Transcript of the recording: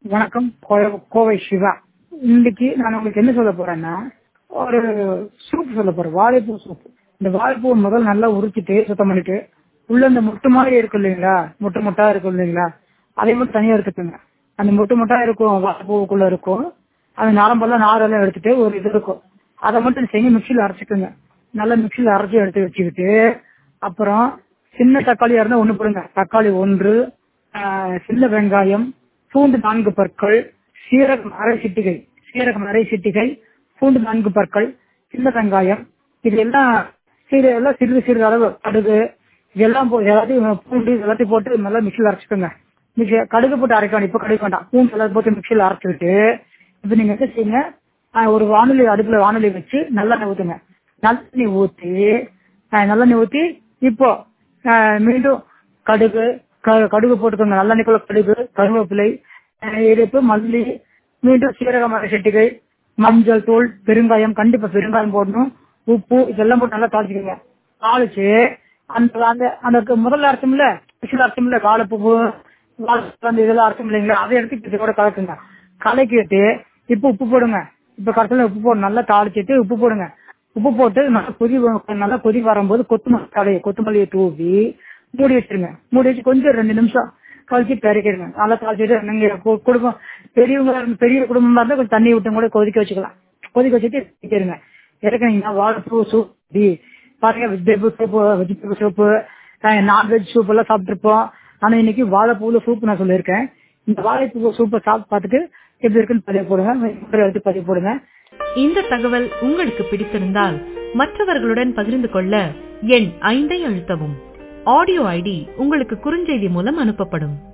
வணக்கம் கோ- கோவை சிவா இன்னைக்கு நான் உங்களுக்கு என்ன சொல்ல போறேன்னா ஒரு சூப் சொல்ல போறேன் வாழைப்பூ சூப் இந்த வாழைப்பூ முதல்ல நல்லா உரிச்சிட்டு சுத்தம் பண்ணிட்டு உள்ள இந்த முட்டு மாதிரி இருக்கும் இல்லைங்களா முட்டு முட்டா இருக்கும் இல்லைங்களா அதை மட்டும் தனியா எடுத்துக்கோங்க அந்த முட்டு முட்டா இருக்கும் வாழைப்பூவுக்குள்ள இருக்கும் அந்த நரம்பெல்லாம் நாரெல்லாம் எடுத்துட்டு ஒரு இது இருக்கும் அதை மட்டும் செஞ்சு மிக்சியில் அரைச்சிக்கோங்க நல்லா மிக்சியில் அரைச்சி எடுத்து வச்சுக்கிட்டு அப்புறம் சின்ன தக்காளியா இருந்தா ஒண்ணு போடுங்க தக்காளி ஒன்று ஆஹ், சின்ன வெங்காயம் பூண்டு நான்கு பற்கள் சீரகம் அரை சிட்டிகை சீரகம் அரை சிட்டிகை பூண்டு நான்கு பற்கள் சின்ன வெங்காயம் இது எல்லாம் சிறு எல்லாம் சிறிது சிறிது அளவு கடுகு இதெல்லாம் போ- எல்லாத்தையும் பூண்டு இது எல்லாத்தையும் போட்டு நல்லா மிக்சியில் அரைச்சிக்கோங்க மிக்சி கடுகு போட்டு அரைக்க வேண்டாம் இப்போ கடுகு வேண்டாம் பூண்டு எல்லாம் போட்டு மிக்சியில் அரைச்சிக்கிட்டு இப்போ நீங்க என்ன செய்யுங்க ஆஹ், ஒரு வானொலி அடுப்புல வானொலி வச்சு நல்லெண்ணெய் ஊத்துங்க நல்லெண்ணெய் ஊத்தி ஆஹ், நல்லெண்ணெய் ஊத்தி இப்போ ஆஹ், மீண்டும் கடுகு க- கடுகு போட்டுக்கோங்க நல்லெண்ணெய்க்குள்ள கடுகு கருவேப்பிலை ஆஹ், இடிப்பு மல்லி மீண்டும் சீரகம் அரை சிட்டிகை மஞ்சள் தூள் பெருங்காயம் கண்டிப்பா பெருங்காயம் போடணும் உப்பு இதெல்லாம் போட்டு நல்லா தாளிச்சுக்கோங்க தாளிச்சு அந்த அந்த அந்த க- முதல்ல அரைச்சோம்ல விசில் அரைச்சோம்ல காலப்பூ வாழைப்பூ அந்த இதெல்லாம் அரைச்சோம் இல்லைங்களா அதை எடுத்து இது கூட கலக்குங்க கலக்கிட்டு இப்ப உப்பு போடுங்க இப்ப கடைசியில் உப்பு போடு நல்லா தாளிச்சிட்டு உப்பு போடுங்க உப்பு போட்டு நல்லா கொதி வ- நல்லா கொதி வரும்போது கொத்தமல்லி தலையை கொத்தமல்லியை தூவி மூடி வச்சிருங்க மூடி வச்சு கொஞ்சம் ரெண்டு நிமிஷம் கழிச்சு பெருக்கிடுங்க நல்லா தாளிச்சிட்டு நீங்க கு- குடும்பம் பெரியவங்க இருந்து- பெரிய குடும்பமா இருந்தா கொஞ்சம் தண்ணி விட்டு கூட கொதிக்க வச்சுக்கலாம் கொதிக்க வச்சுட்டு இறக்கிடுங்க இறக்குனீங்கன்னா வாழைப்பூ சூப் டி பாருங்க vegetable soup vegetable soup non veg soup எல்லாம் சாப்பிட்டுருப்போம் ஆனா இன்னைக்கு வாழைப்பூல சூப் நான் சொல்லியிருக்கேன் இந்த வாழைப்பூ சூப்பை சாப்பிட்டு பார்த்துட்டு எப்படி இருக்குன்னு பதிவு போடுங்க முதல்ல எடுத்து பதிவு போடுங்க இந்த தகவல் உங்களுக்கு பிடித்திருந்தால் மற்றவர்களுடன் பகிர்ந்து கொள்ள எண் ஐந்தை அழுத்தவும் ஆடியோ ஐடி உங்களுக்கு குறுஞ்செய்தி மூலம் அனுப்பப்படும்